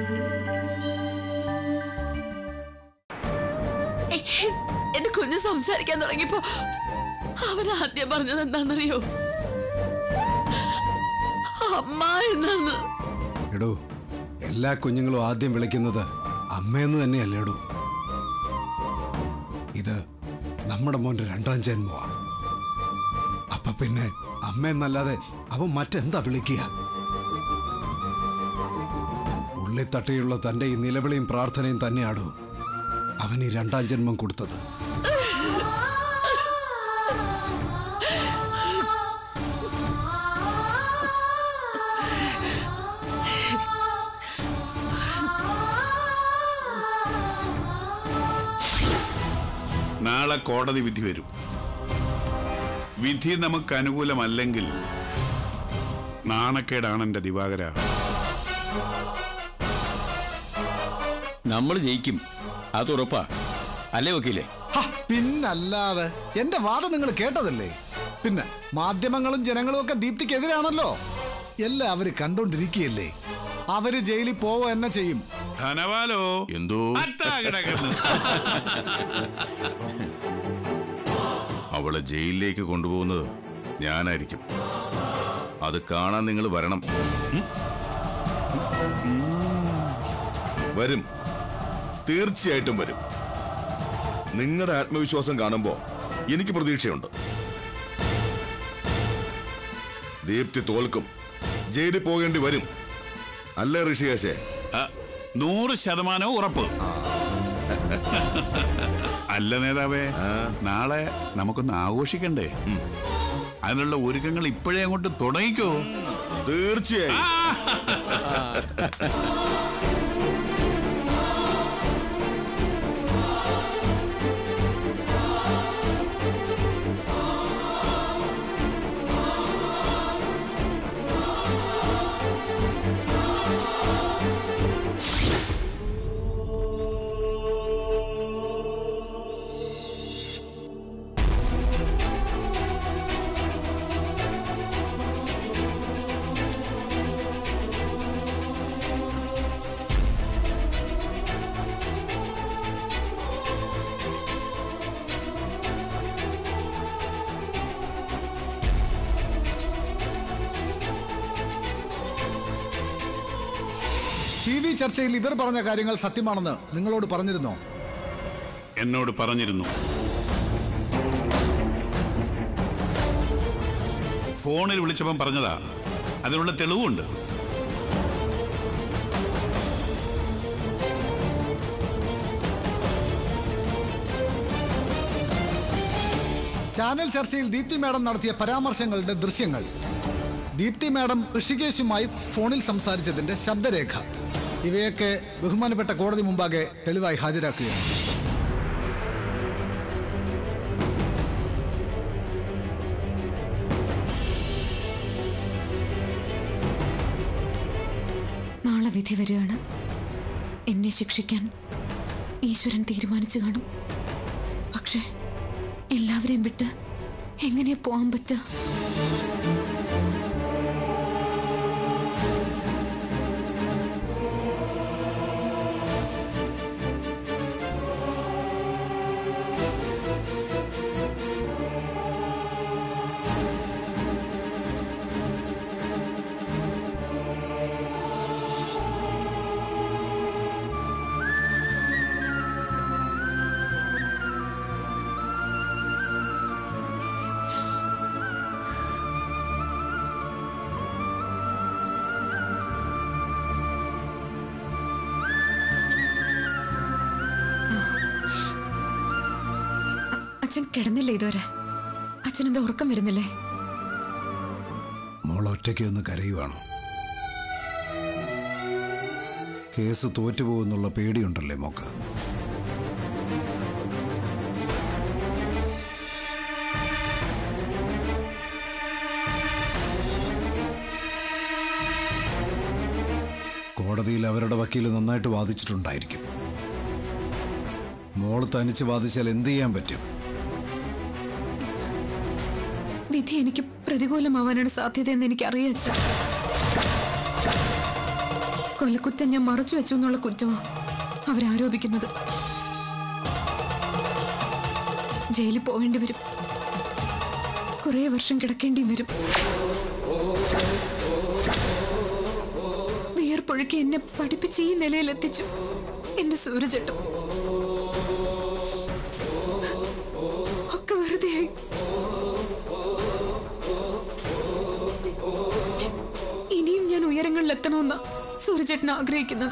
A- എന്റെ കുഞ്ഞ് സംസാരിക്കാൻ തുടങ്ങിയപ്പോ അവൻ ആദ്യം പറഞ്ഞത് എന്താണെന്നറിയോ അമ്മ എന്നാണ് എടോ എല്ലാ കുഞ്ഞുങ്ങളും ആദ്യം വിളിക്കുന്നത് അമ്മയെന്ന് തന്നെയല്ലേടോ ഇത് നമ്മുടെ മോന്റെ രണ്ടാം ജന്മമാ അപ്പൊ പിന്നെ അമ്മയെന്നല്ലാതെ അവൻ മറ്റെന്താ വിളിക്കുക ഉള്ളിൽ തട്ടിയുള്ള തന്റെ ഈ നിലവിളിയും പ്രാർത്ഥനയും തന്നെയാടോ അവൻ ഈ രണ്ടാം ജന്മം കൊടുത്തത് നാളെ കോടതി വിധി വരും വിധി നമുക്ക് അനുകൂലമല്ലെങ്കിൽ നാണക്കേടാണ് എന്റെ ദിവാകര നമ്മൾ ജയിക്കും അത് ഉറപ്പാ അല്ലേ വക്കീലേ ഹ, പിന്നല്ലാതെ എന്റെ വാദം നിങ്ങൾ കേട്ടതല്ലേ പിന്നെ മാധ്യമങ്ങളും ജനങ്ങളും ഒക്കെ ദീപ്തിക്കെതിരാണല്ലോ എല്ലാം അവര് കണ്ടോണ്ടിരിക്കുകയല്ലേ അവര് ജയിലിൽ പോവുക തന്നെ ചെയ്യും ധനവാലോ എന്തോ അത്താ കിടക്കുന്നു അവളെ ജയിലിലേക്ക് കൊണ്ടുപോകുന്നത് ഞാനായിരിക്കും അത് കാണാൻ നിങ്ങൾ വരണം ഉം? ഉം. വരും തീർച്ചയായിട്ടും വരും നിങ്ങളുടെ ആത്മവിശ്വാസം കാണുമ്പോ എനിക്ക് പ്രതീക്ഷയുണ്ട് ദീപ്തി തോൽക്കും ജയിലിൽ പോകേണ്ടി വരും അല്ലേ ഋഷികേശേ ആ, നൂറ് ശതമാനവും ഉറപ്പ് അല്ല നേതാവേ നാളെ നമുക്കൊന്ന് ആഘോഷിക്കണ്ടേ അതിനുള്ള ഒരുക്കങ്ങൾ ഇപ്പോഴേ അങ്ങോട്ട് തുടങ്ങിക്കോ തീർച്ചയായും ടി വി ചർച്ചയിൽ ഇവർ പറഞ്ഞ കാര്യങ്ങൾ സത്യമാണെന്ന് നിങ്ങളോട് പറഞ്ഞിരുന്നോ എന്നോട് പറഞ്ഞിരുന്നു ഫോണിൽ വിളിച്ചപ്പം പറഞ്ഞതാ അതിനുള്ള തെളിവുണ്ട് ചാനൽ ചർച്ചയിൽ ദീപ്തി മാഡം നടത്തിയ പരാമർശങ്ങളുടെ ദൃശ്യങ്ങൾ ദീപ്തി മാഡം ഋഷികേശുമായി ഫോണിൽ സംസാരിച്ചതിന്റെ ശബ്ദരേഖ ഇവയൊക്കെ ബഹുമാനപ്പെട്ട കോടതി മുമ്പാകെ തെളിവായി ഹാജരാക്കുകയാണ് നാളെ വിധി വരികയാണ് എന്നെ ശിക്ഷിക്കാൻ ഈശ്വരൻ തീരുമാനിച്ചു കാണും പക്ഷേ എല്ലാവരെയും വിട്ട് എങ്ങനെയാ പോകാൻ പറ്റുക അച്ഛൻ കിടന്നില്ലേ ഇതുവരെ അച്ഛൻ എന്താ ഉറക്കം വരുന്നില്ലേ മോൾ ഒറ്റയ്ക്ക് ഒന്ന് കരയുവാണോ കേസ് തോറ്റുപോകുന്നുള്ള പേടിയുണ്ടല്ലേ മോക്ക് കോടതിയിൽ അവരുടെ വക്കീൽ നന്നായിട്ട് വാദിച്ചിട്ടുണ്ടായിരിക്കും മോൾ തനിച്ച് വാദിച്ചാൽ എന്ത് ചെയ്യാൻ പറ്റും വിധി എനിക്ക് പ്രതികൂലമാവാനാണ് സാധ്യതയെന്ന് എനിക്കറിയാം അച്ഛൻ കൊലക്കുറ്റം ഞാൻ മറച്ചു വെച്ചു എന്നുള്ള കുറ്റമാ അവരാരോപിക്കുന്നത് ജയിലിൽ പോവേണ്ടി വരും കുറേ വർഷം കിടക്കേണ്ടി വരും വിയർപ്പൊഴുക്കി എന്നെ പഠിപ്പിച്ച് ഈ നിലയിലെത്തിച്ചു എന്റെ സൂരജട്ടം ഒക്കെ വെറുതെയായി ഇനിയും ഞാൻ ഉയരങ്ങളിൽ എത്തണമെന്ന സൂര്യചേട്ടൻ ആഗ്രഹിക്കുന്നത്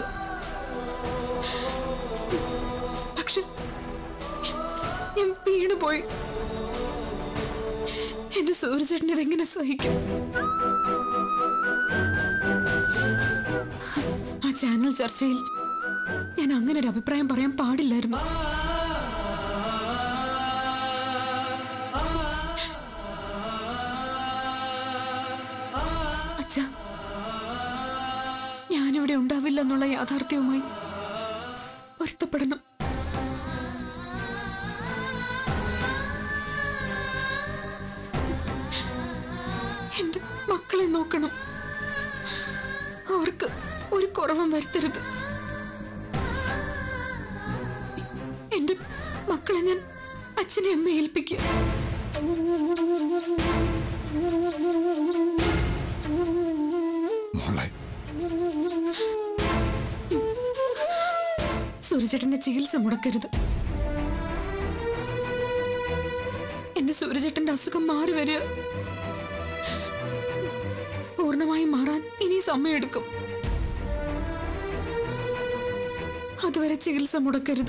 പക്ഷെ ഞാൻ വീണുപോയി എന്റെ സൂര്യചേട്ടൻ ഇതെങ്ങനെ സഹിക്കും ആ ചാനൽ ചർച്ചയിൽ ഞാൻ അങ്ങനെ ഒരു അഭിപ്രായം പറയാൻ പാടില്ലായിരുന്നു അച്ഛാ ഞാനിവിടെ ഉണ്ടാവില്ല എന്നുള്ള യാഥാർത്ഥ്യവുമായി പൊരുത്തപ്പെടണം എന്റെ മക്കളെ നോക്കണം അവർക്ക് ഒരു കുറവും വരുത്തരുത് എന്റെ മക്കളെ ഞാൻ അച്ഛനെ അമ്മ ഏൽപ്പിക്കുക മോളെ സൂര്യചേട്ടന്റെ ചികിത്സ മുടക്കരുത് എന്റെ സൂര്യചേട്ടന്റെ അസുഖം മാറി വരിക പൂർണ്ണമായും മാറാൻ ഇനി സമയമെടുക്കും അതുവരെ ചികിത്സ മുടക്കരുത്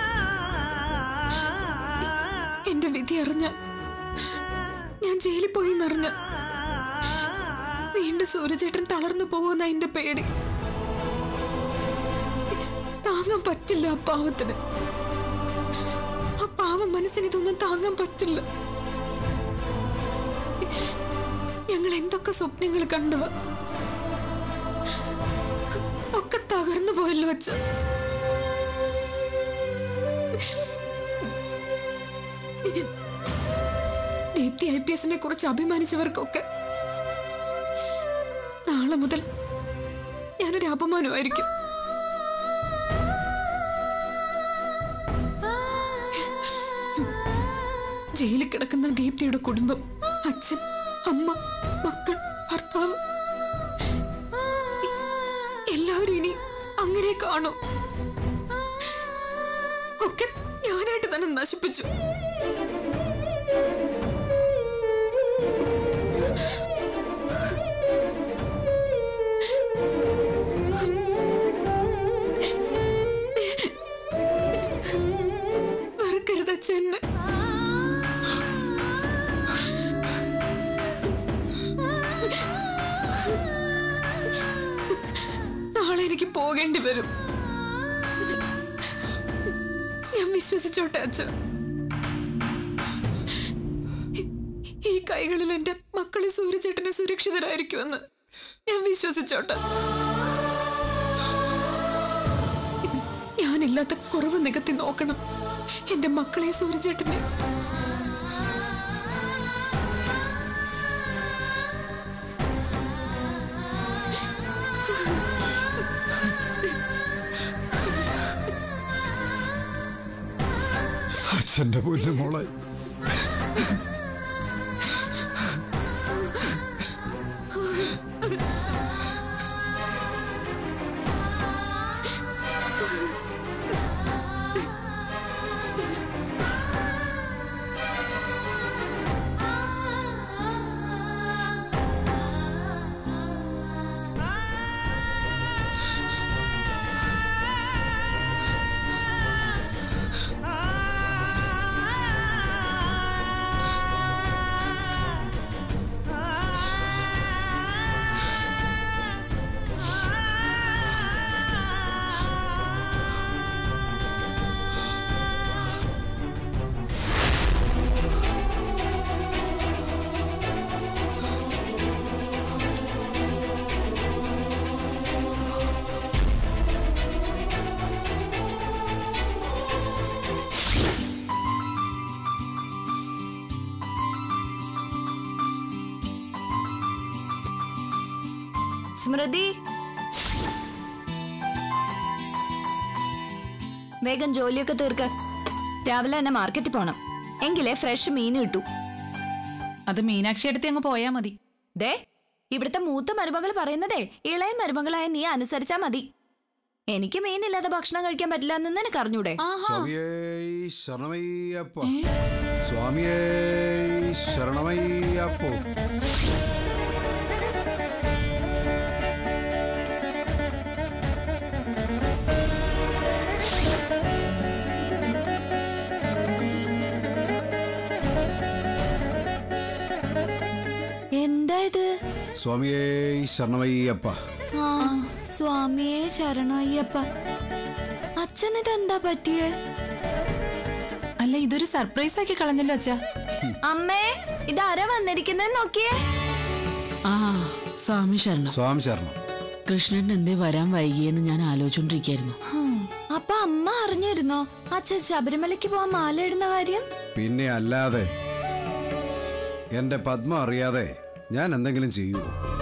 എന്റെ വിധി അറിഞ്ഞ ഞാൻ ജയിലിൽ പോയി എന്നറിഞ്ഞ വീണ്ടും സൂര്യചേട്ടൻ തളർന്നു പോകുന്ന എന്റെ പേടി താങ്ങാൻ പറ്റില്ല ആ പാവത്തിന് ആ പാവം മനസ്സിന് ഇതൊന്നും താങ്ങാൻ പറ്റില്ല ഞങ്ങൾ എന്തൊക്കെ സ്വപ്നങ്ങൾ കണ്ടതാ ഒക്കെ തകർന്നു പോയല്ലോ അച്ഛ ദീപ്തി ഐ പി എസിനെ കുറിച്ച് അഭിമാനിച്ചവർക്കൊക്കെ നാളെ മുതൽ ഞാനൊരു അപമാനമായിരിക്കും ജയിലിൽ കിടക്കുന്ന ദീപ്തിയുടെ കുടുംബം അച്ഛൻ അമ്മ മക്കൾ ഭർത്താവ് എല്ലാവരും ഇനി അങ്ങനെ കാണൂ ഒക്കെ ഞാനായിട്ട് തന്നെ നശിപ്പിച്ചു വെറുക്കരുത് അച്ഛനെ നാളെ എനിക്ക് പോകേണ്ടി വരും ഞാൻ വിശ്വസിച്ചോട്ടെ അച്ഛ ഈ കൈകളിൽ എന്റെ മക്കളെ സൂര്യചേട്ടനെ സുരക്ഷിതരായിരിക്കുമെന്ന് ഞാൻ വിശ്വസിച്ചോട്ടെ ഞാനില്ലാത്ത കുറവ് നികത്തി നോക്കണം എന്റെ മക്കളെ സൂര്യചേട്ടനെ അച്ഛന്റെ പൊന്നു മോളെ സ്മൃതി വേഗം ജോലിയൊക്കെ തീർക്ക് രാവിലെ തന്നെ മാർക്കറ്റിൽ പോണം എങ്കിലേ ഫ്രഷ് മീൻ കിട്ടൂ അത് മീനാക്ഷി അടുത്ത് അങ്ങ് പോയാ മതി ദേ ഇവിടുത്തെ മൂത്ത മരുമകൾ പറയുന്നതേ ഇളയ മരുമകളായ നീ അനുസരിച്ചാ മതി എനിക്ക് മീനില്ലാതെ ഭക്ഷണം കഴിക്കാൻ പറ്റില്ല എന്ന് നിനക്ക് അറിഞ്ഞൂടെ സ്വാമിയേ ശരണമയ്യപ്പ സ്വാമിയേ ശരണമയ്യപ്പോ എന്താ ഇത് സ്വാമിയേ ശരണമയ്യപ്പ ആ സ്വാമിയെ ശരണയ്യപ്പ അച്ഛനിത് എന്താ പറ്റിയേ അല്ല ഇതൊരു സർപ്രൈസ് ആക്കി കളഞ്ഞല്ലോ അച്ഛാ അമ്മേ ഇതാരാ വന്നിരിക്കുന്നത് നോക്കിയേ ആ സ്വാമി ശരണം സ്വാമി ശരണം കൃഷ്ണൻ എന്തേ വരാൻ വൈകിയെന്ന് ഞാൻ ആലോചിച്ചോണ്ടിരിക്കായിരുന്നു ഹും, അപ്പൊ അമ്മ അറിഞ്ഞിരുന്നോ അച്ഛൻ ശബരിമലയ്ക്ക് പോവാൻ മാല ഇടുന്ന കാര്യം പിന്നെ അല്ലാതെ എന്റെ പത്മ അറിയാതെ ഞാൻ എന്തെങ്കിലും ചെയ്യൂ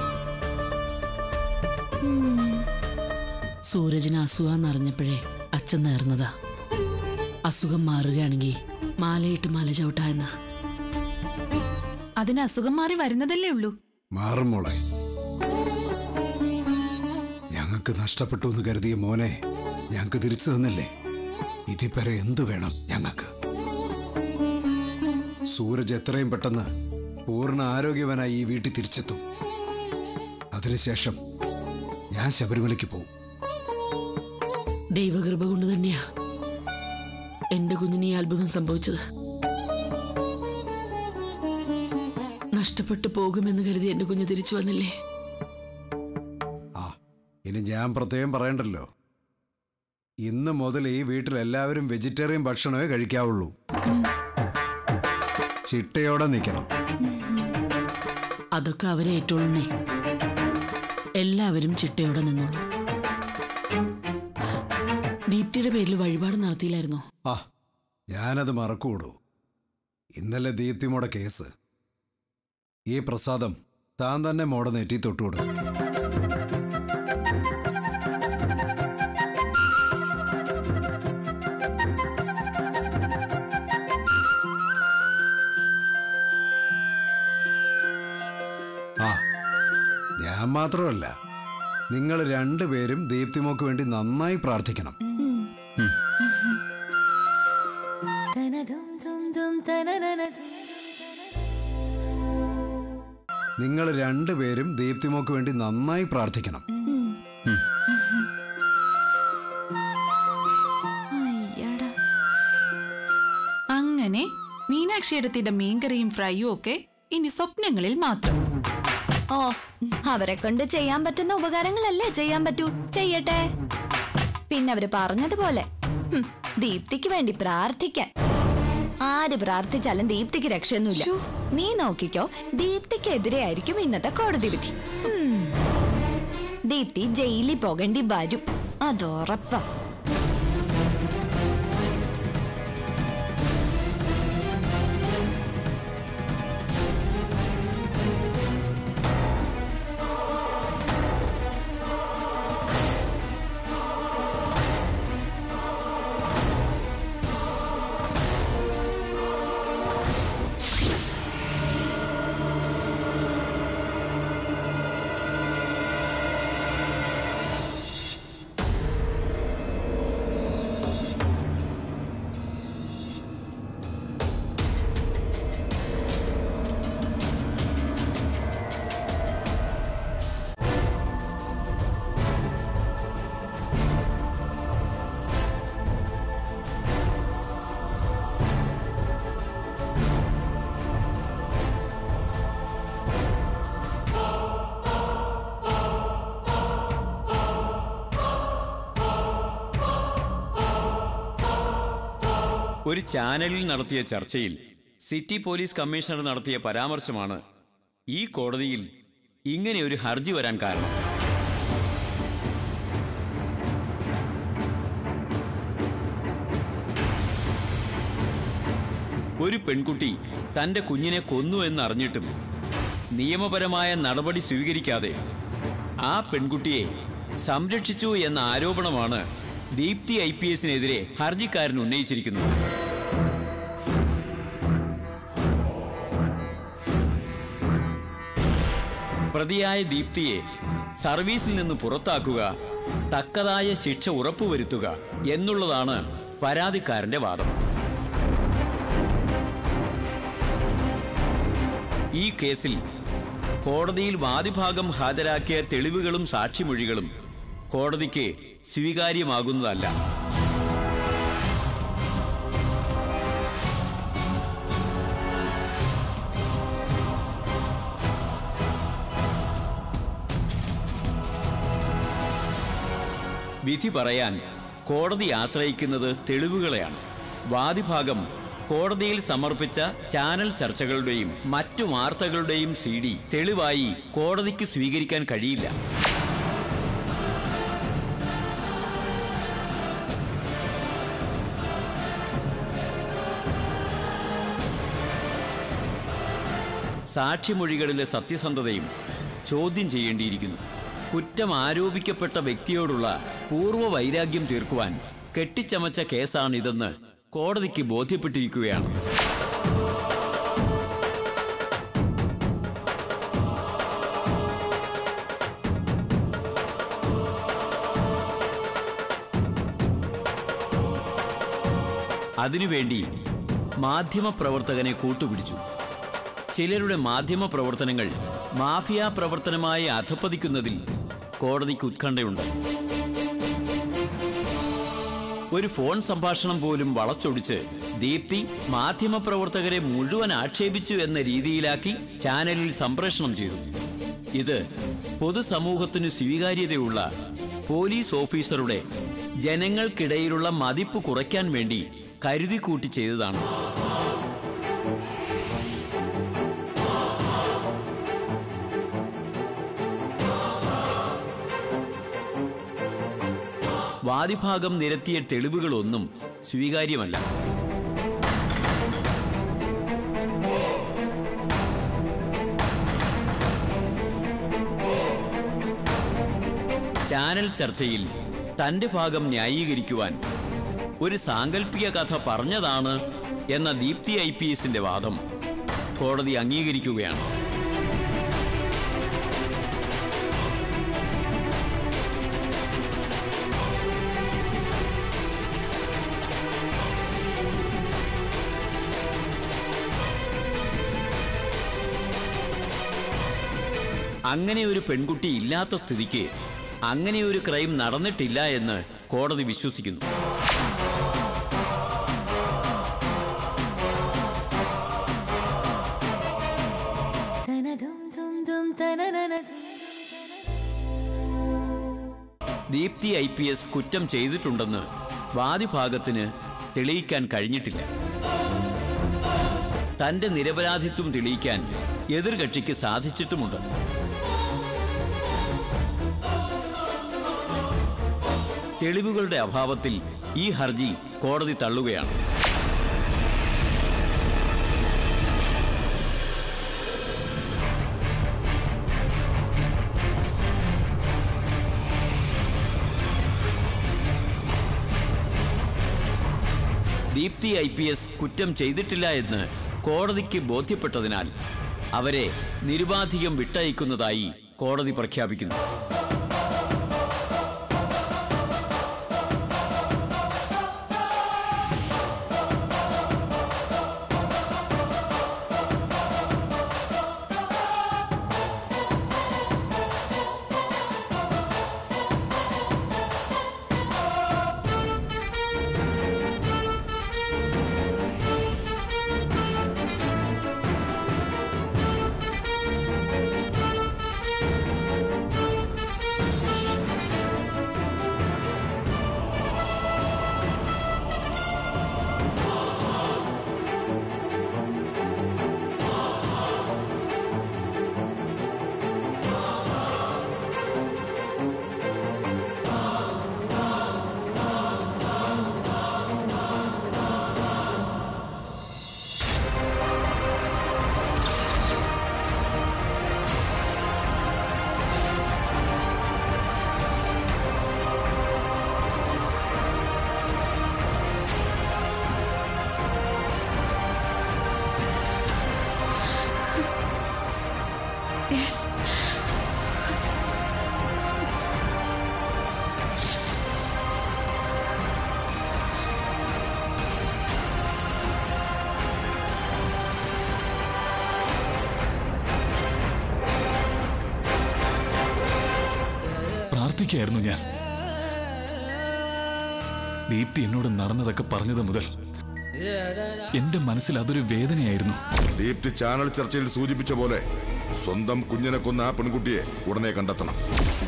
സൂരജിന് അസുഖം അറിഞ്ഞപ്പോഴേ അച്ഛൻ നേർന്നതാ അസുഖം മാറുകയാണെങ്കിൽ മാലയിട്ട് മല ചവിട്ടായെന്ന അതിന് അസുഖം മാറി വരുന്നതല്ലേ ഉള്ളൂ മാറും മോളെ ഞങ്ങൾക്ക് നഷ്ടപ്പെട്ടു എന്ന് കരുതിയ മോനെ ഞങ്ങൾക്ക് തിരിച്ചു തന്നില്ലേ ഇതിപ്പരെ എന്തു വേണം ഞങ്ങൾക്ക് സൂരജ് എത്രയും പെട്ടെന്ന് പൂർണ്ണ ആരോഗ്യവനായി ഈ വീട്ടിൽ തിരിച്ചെത്തും അതിനുശേഷം ഞാൻ ശബരിമലയ്ക്ക് പോകും ദൈവകൃപ കൊണ്ട് തന്നെയാ എന്റെ കുഞ്ഞിന് ഈ അത്ഭുതം സംഭവിച്ചത് നഷ്ടപ്പെട്ടു പോകുമെന്ന് കരുതി എന്റെ കുഞ്ഞ് തിരിച്ചു വന്നില്ലേ ആ ഇനി ഞാൻ പ്രത്യേകം പറയണ്ടല്ലോ ഇന്ന് മുതൽ ഈ വീട്ടിൽ എല്ലാവരും വെജിറ്റേറിയൻ ഭക്ഷണമേ കഴിക്കാവുള്ളൂ ചിട്ടയോടെ നിൽക്കണം അതൊക്കെ അവരെ ഏറ്റോളുന്നേ എല്ലാവരും ചിട്ടയോടെ നിന്നോളൂ ദീപ്തിയുടെ പേരിൽ വഴിപാട് നടത്തിയില്ലായിരുന്നോ ആ ഞാനത് മറക്കൂടൂ ഇന്നലെ ദീപ്തിമോടെ കേസ് ഈ പ്രസാദം താൻ തന്നെ മോടെ നെറ്റി തൊട്ടുകൊടു ആ ഞാൻ മാത്രമല്ല നിങ്ങൾ രണ്ടുപേരും ദീപ്തിമോക്ക് വേണ്ടി നന്നായി പ്രാർത്ഥിക്കണം നിങ്ങൾ രണ്ടുപേരും ദീപ്തിമോക്ക് വേണ്ടി നന്നായി പ്രാർത്ഥിക്കണം അയ്യടാ അങ്ങനെ മീനാക്ഷി അടുത്തിയുടെ മീൻകറിയും ഫ്രൈയും ഒക്കെ ഇനി സ്വപ്നങ്ങളിൽ മാത്രം ഓ അവരെ കൊണ്ട് ചെയ്യാൻ പറ്റുന്ന ഉപകാരങ്ങളല്ലേ ചെയ്യാൻ പറ്റൂ ചെയ്യട്ടെ പിന്നെ അവര് പറഞ്ഞതുപോലെ ഹും, ദീപ്തിക്ക് വേണ്ടി പ്രാർത്ഥിക്കാൻ ആര് പ്രാർത്ഥിച്ചാലും ദീപ്തിക്ക് രക്ഷയൊന്നുമില്ല നീ നോക്കിക്കോ ദീപ്തിക്കെതിരെ ആയിരിക്കും ഇന്നത്തെ കോടതി വിധി ഹും. ദീപ്തി ജയിലിൽ പോകേണ്ടി വരും അതുറപ്പാ ഒരു ചാനലിൽ നടത്തിയ ചർച്ചയിൽ സിറ്റി പോലീസ് കമ്മീഷണർ നടത്തിയ പരാമർശമാണ് ഈ കോടതിയിൽ ഇങ്ങനെ ഒരു ഹർജി വരാൻ കാരണം ഒരു പെൺകുട്ടി തന്റെ കുഞ്ഞിനെ കൊന്നു എന്നറിഞ്ഞിട്ടും നിയമപരമായ നടപടി സ്വീകരിക്കാതെ ആ പെൺകുട്ടിയെ സംരക്ഷിച്ചു എന്ന ആരോപണമാണ് ദീപ്തി ഐ പി എസിനെതിരെ ഹർജിക്കാരൻ ഉന്നയിച്ചിരിക്കുന്നത് പ്രതിയായ ദീപ്തിയെ സർവീസിൽ നിന്ന് പുറത്താക്കുക തക്കതായ ശിക്ഷ ഉറപ്പുവരുത്തുക എന്നുള്ളതാണ് പരാതിക്കാരന്റെ വാദം ഈ കേസിൽ കോടതിയിൽ വാദിഭാഗം ഹാജരാക്കിയ തെളിവുകളും സാക്ഷിമൊഴികളും കോടതിക്ക് സ്വീകാര്യമാകുന്നതല്ല വിധി പറയാൻ കോടതി ആശ്രയിക്കുന്നത് തെളിവുകളെയാണ് വാദിഭാഗം കോടതിയിൽ സമർപ്പിച്ച ചാനൽ ചർച്ചകളുടെയും മറ്റു വാർത്തകളുടെയും സി ഡി തെളിവായി കോടതിക്ക് സ്വീകരിക്കാൻ കഴിയില്ല സാക്ഷിമൊഴികളിലെ സത്യസന്ധതയും ചോദ്യം ചെയ്യേണ്ടിയിരിക്കുന്നു കുറ്റം ആരോപിക്കപ്പെട്ട വ്യക്തിയോടുള്ള പൂർവ്വ വൈരാഗ്യം തീർക്കുവാൻ കെട്ടിച്ചമച്ച കേസാണിതെന്ന് കോടതിക്ക് ബോധ്യപ്പെട്ടിരിക്കുകയാണ് അതിനുവേണ്ടി മാധ്യമപ്രവർത്തകനെ കൂട്ടുപിടിച്ചു ചിലരുടെ മാധ്യമ പ്രവർത്തനങ്ങൾ മാഫിയ പ്രവർത്തനമായി അധപ്പതിക്കുന്നതിൽ കോടതിക്ക് ഉത്കണ്ഠയുണ്ട് ഒരു ഫോൺ സംഭാഷണം പോലും വളച്ചൊടിച്ച് ദീപ്തി മാധ്യമപ്രവർത്തകരെ മുഴുവൻ ആക്ഷേപിച്ചു എന്ന രീതിയിലാക്കി ചാനലിൽ സംപ്രേഷണം ചെയ്തു ഇത് പൊതുസമൂഹത്തിന് സ്വീകാര്യതയുള്ള പോലീസ് ഓഫീസറുടെ ജനങ്ങൾക്കിടയിലുള്ള മതിപ്പ് കുറയ്ക്കാൻ വേണ്ടി കരുതിക്കൂട്ടി ചെയ്തതാണ് വാദിഭാഗം നിരത്തിയ തെളിവുകളൊന്നും സ്വീകാര്യമല്ല ചാനൽ ചർച്ചയിൽ തന്റെ ഭാഗം ന്യായീകരിക്കുവാൻ ഒരു സാങ്കല്പിക കഥ പറഞ്ഞതാണ് എന്ന ദീപ്തി ഐ പി എസിന്റെ വാദം കോടതി അംഗീകരിക്കുകയാണ് അങ്ങനെ ഒരു പെൺകുട്ടി ഇല്ലാത്ത സ്ഥിതിക്ക് അങ്ങനെ ഒരു ക്രൈം നടന്നിട്ടില്ല എന്ന് കോടതി വിശ്വസിക്കുന്നു ദീപ്തി ഐ പി എസ് കുറ്റം ചെയ്തിട്ടുണ്ടെന്ന് വാദിഭാഗത്തിന് തെളിയിക്കാൻ കഴിഞ്ഞിട്ടില്ല തന്റെ നിരപരാധിത്വം തെളിയിക്കാൻ എതിർകക്ഷിക്ക് സാധിച്ചിട്ടുമുണ്ട് തെളിവുകളുടെ അഭാവത്തിൽ ഈ ഹർജി കോടതി തള്ളുകയാണ് ദീപ്തി ഐ പി എസ് കുറ്റം ചെയ്തിട്ടില്ല എന്ന് കോടതിക്ക് ബോധ്യപ്പെട്ടതിനാൽ അവരെ നിരുപാധികം വിട്ടയക്കുന്നതായി കോടതി പ്രഖ്യാപിക്കുന്നു പ്രാർത്ഥിക്കായിരുന്നു ഞാൻ ദീപ്തി എന്നോട് നടന്നതൊക്കെ പറഞ്ഞത് മുതൽ എന്റെ മനസ്സിൽ അതൊരു വേദനയായിരുന്നു ദീപ്തി ചാനൽ ചർച്ചയിൽ സൂചിപ്പിച്ച പോലെ സ്വന്തം കുഞ്ഞിനെ കൊന്ന ആ പെൺകുട്ടിയെ ഉടനെ കണ്ടെത്തണം